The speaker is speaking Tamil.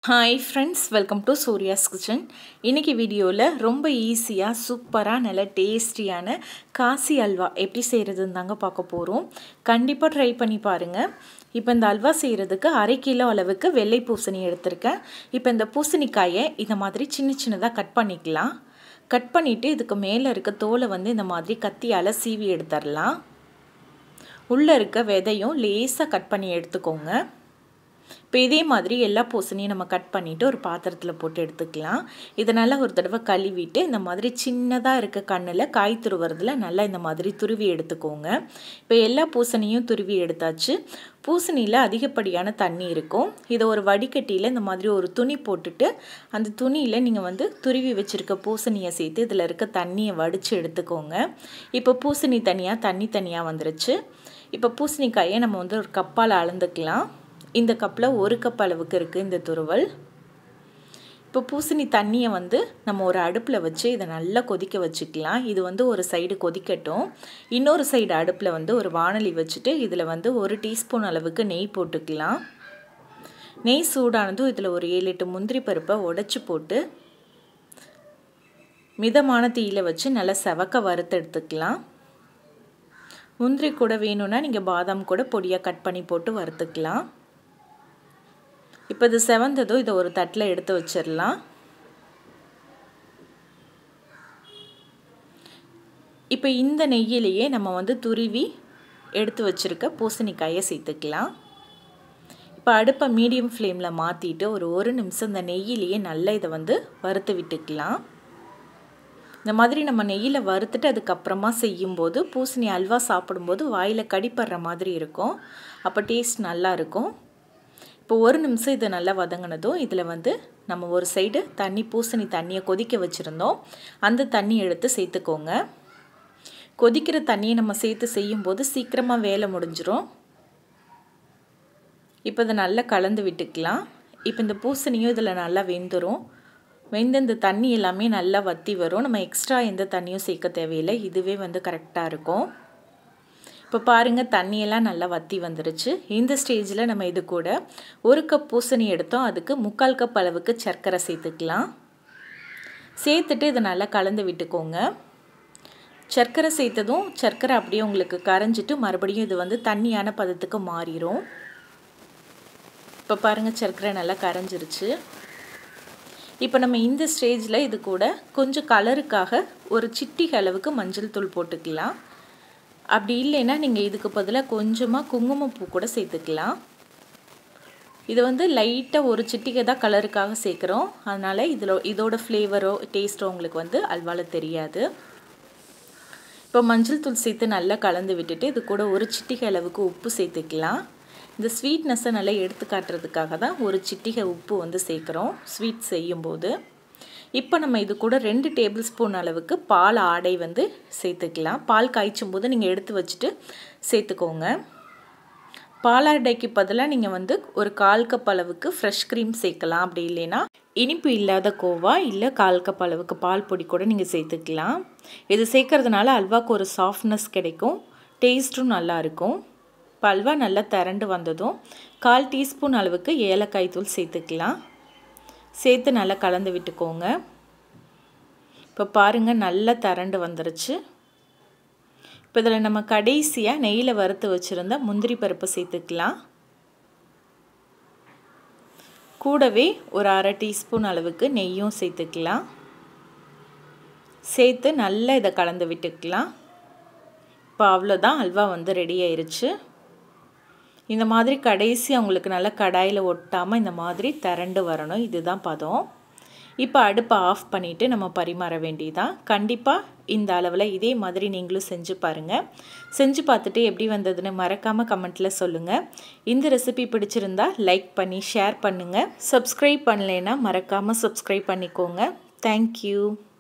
hi friends welcome to Surya's kitchen இன்றைக்கி வீடியோவில் ரொம்ப ஈஸியாக சூப்பராக நல்ல டேஸ்டியான காசி அல்வா எப்படி செய்கிறதுன்னு தாங்க பார்க்க போகிறோம் கண்டிப்பாக ட்ரை பண்ணி பாருங்கள் இப்போ இந்த அல்வா செய்கிறதுக்கு அரை கிலோ அளவுக்கு வெள்ளை பூசணி எடுத்திருக்கேன் இப்போ இந்த பூசணிக்காயை இந்த மாதிரி சின்ன சின்னதாக கட் பண்ணிக்கலாம் கட் பண்ணிவிட்டு இதுக்கு மேலே இருக்க தோலை வந்து இந்த மாதிரி கத்தியால் சீவி எடுத்துடலாம் உள்ளே இருக்க விதையும் லேசாக கட் பண்ணி எடுத்துக்கோங்க இப்போ இதே மாதிரி எல்லா பூசணியும் நம்ம கட் பண்ணிவிட்டு ஒரு பாத்திரத்தில் போட்டு எடுத்துக்கலாம் இதனால் ஒரு தடவை கழுவிட்டு இந்த மாதிரி சின்னதாக இருக்க கண்ணில் காய் துருவுறதுல நல்லா இந்த மாதிரி துருவி எடுத்துக்கோங்க இப்போ எல்லா பூசணியும் துருவி எடுத்தாச்சு பூசணியில் அதிகப்படியான தண்ணி இருக்கும் இதை ஒரு வடிகட்டியில் இந்த மாதிரி ஒரு துணி போட்டுட்டு அந்த துணியில் நீங்கள் வந்து துருவி வச்சுருக்க பூசணியை சேர்த்து இதில் இருக்க தண்ணியை வடித்து எடுத்துக்கோங்க இப்போ பூசணி தனியாக தண்ணி தனியாக வந்துருச்சு இப்போ பூசணிக்காயை நம்ம வந்து ஒரு கப்பால் அளந்துக்கலாம் இந்த கப்பில் ஒரு கப் அளவுக்கு இருக்குது இந்த துருவல் இப்போ பூசணி தண்ணியை வந்து நம்ம ஒரு அடுப்பில் வச்சு இதை நல்லா கொதிக்க வச்சுக்கலாம் இது வந்து ஒரு சைடு கொதிக்கட்டும் இன்னொரு சைடு அடுப்பில் வந்து ஒரு வானொலி வச்சுட்டு இதில் வந்து ஒரு டீஸ்பூன் அளவுக்கு நெய் போட்டுக்கலாம் நெய் சூடானதும் இதில் ஒரு ஏழு எட்டு முந்திரி பருப்பை உடச்சி போட்டு மிதமான தீயில் வச்சு நல்லா செவக்க வறுத்து எடுத்துக்கலாம் முந்திரி கூட வேணும்னா நீங்கள் பாதாம் கூட பொடியாக கட் பண்ணி போட்டு வறுத்துக்கலாம் இப்போ இது செவந்ததும் இதை ஒரு தட்டில் எடுத்து வச்சிடலாம் இப்போ இந்த நெய்யிலேயே நம்ம வந்து துருவி எடுத்து வச்சுருக்க பூசணிக்காயை சேர்த்துக்கலாம் இப்போ அடுப்பை மீடியம் ஃப்ளேமில் மாற்றிட்டு ஒரு ஒரு நிமிஷம் இந்த நெய்யிலேயே நல்லா இதை வந்து வறுத்து விட்டுக்கலாம் இந்த மாதிரி நம்ம நெய்யில் வறுத்துட்டு அதுக்கப்புறமா செய்யும்போது பூசணி அல்வா சாப்பிடும்போது வாயில் கடிப்படுற மாதிரி இருக்கும் அப்போ டேஸ்ட் நல்லா இருக்கும் இப்போ ஒரு நிமிஷம் இது நல்லா வதங்கினதும் இதில் வந்து நம்ம ஒரு சைடு தண்ணி பூசணி தண்ணியை கொதிக்க வச்சுருந்தோம் அந்த தண்ணி எடுத்து சேர்த்துக்கோங்க கொதிக்கிற தண்ணியை நம்ம சேர்த்து செய்யும்போது சீக்கிரமாக வேலை முடிஞ்சிடும் இப்போ இதை நல்லா கலந்து விட்டுக்கலாம் இப்போ இந்த பூசணியும் இதில் நல்லா வெந்துடும் வெந்த இந்த தண்ணி எல்லாமே நல்லா வற்றி வரும் நம்ம எக்ஸ்ட்ரா எந்த தண்ணியும் சேர்க்க தேவையில்லை இதுவே வந்து கரெக்டாக இருக்கும் இப்போ பாருங்கள் தண்ணியெல்லாம் நல்லா வற்றி வந்துருச்சு இந்த ஸ்டேஜில் நம்ம இது கூட ஒரு கப் பூசணி எடுத்தோம் அதுக்கு முக்கால் கப் அளவுக்கு சர்க்கரை சேர்த்துக்கலாம் சேர்த்துட்டு இதை நல்லா கலந்து விட்டுக்கோங்க சர்க்கரை சேர்த்ததும் சர்க்கரை அப்படியே உங்களுக்கு கரைஞ்சிட்டு மறுபடியும் இது வந்து தண்ணியான பதத்துக்கு மாறிடும் இப்போ பாருங்கள் சர்க்கரை நல்லா கரைஞ்சிருச்சு இப்போ நம்ம இந்த ஸ்டேஜில் இது கூட கொஞ்சம் கலருக்காக ஒரு சிட்டிகை அளவுக்கு மஞ்சள் தூள் போட்டுக்கலாம் அப்படி இல்லைன்னா நீங்கள் இதுக்கு பதிலாக கொஞ்சமாக குங்குமப்பூ கூட சேர்த்துக்கலாம் இது வந்து லைட்டாக ஒரு சிட்டிகை தான் கலருக்காக சேர்க்குறோம் அதனால் இதில் இதோட ஃப்ளேவரோ டேஸ்ட்டோ உங்களுக்கு வந்து அல்வாவில் தெரியாது இப்போ மஞ்சள் தூள் சேர்த்து நல்லா கலந்து விட்டுட்டு இது கூட ஒரு சிட்டிகை அளவுக்கு உப்பு சேர்த்துக்கலாம் இந்த ஸ்வீட்னஸை நல்லா எடுத்து காட்டுறதுக்காக தான் ஒரு சிட்டிகை உப்பு வந்து சேர்க்குறோம் ஸ்வீட் செய்யும்போது இப்போ நம்ம இது கூட ரெண்டு டேபிள் ஸ்பூன் அளவுக்கு பால் ஆடை வந்து சேர்த்துக்கலாம் பால் காய்ச்சும் போது நீங்கள் எடுத்து வச்சுட்டு சேர்த்துக்கோங்க பாலாடைக்கு பதிலாக நீங்கள் வந்து ஒரு கால் கப் அளவுக்கு ஃப்ரெஷ் க்ரீம் சேர்க்கலாம் அப்படி இல்லைன்னா இனிப்பு இல்லாத கோவா இல்லை கால் கப் அளவுக்கு பால் பொடி கூட நீங்கள் சேர்த்துக்கலாம் இது சேர்க்கறதுனால அல்வாவுக்கு ஒரு சாஃப்ட்னஸ் கிடைக்கும் டேஸ்ட்டும் நல்லாயிருக்கும் இப்போ அல்வா நல்லா திரண்டு வந்ததும் கால் டீஸ்பூன் அளவுக்கு ஏலக்காய் தூள் சேர்த்துக்கலாம் சேர்த்து நல்லா கலந்து விட்டுக்கோங்க இப்போ பாருங்கள் நல்லா திரண்டு வந்துருச்சு இப்போ இதில் நம்ம கடைசியாக நெய்யில் வறுத்து வச்சுருந்த முந்திரி பருப்பு சேர்த்துக்கலாம் கூடவே ஒரு அரை டீஸ்பூன் அளவுக்கு நெய்யும் சேர்த்துக்கலாம் சேர்த்து நல்லா இதை கலந்து விட்டுக்கலாம் இப்போ அவ்வளோதான் அல்வா வந்து ரெடி ஆயிடுச்சு இந்த மாதிரி கடைசி அவங்களுக்கு நல்லா கடாயில் ஒட்டாமல் இந்த மாதிரி திரண்டு வரணும் இதுதான் பதம் இப்போ அடுப்பை ஆஃப் பண்ணிவிட்டு நம்ம பரிமாற வேண்டியதான் கண்டிப்பாக இந்த அளவில் இதே மாதிரி நீங்களும் செஞ்சு பாருங்கள் செஞ்சு பார்த்துட்டு எப்படி வந்ததுன்னு மறக்காமல் கமெண்ட்டில் சொல்லுங்கள் இந்த ரெசிபி பிடிச்சிருந்தா லைக் பண்ணி ஷேர் பண்ணுங்கள் சப்ஸ்கிரைப் பண்ணலைன்னா மறக்காமல் சப்ஸ்கிரைப் பண்ணிக்கோங்க தேங்க்யூ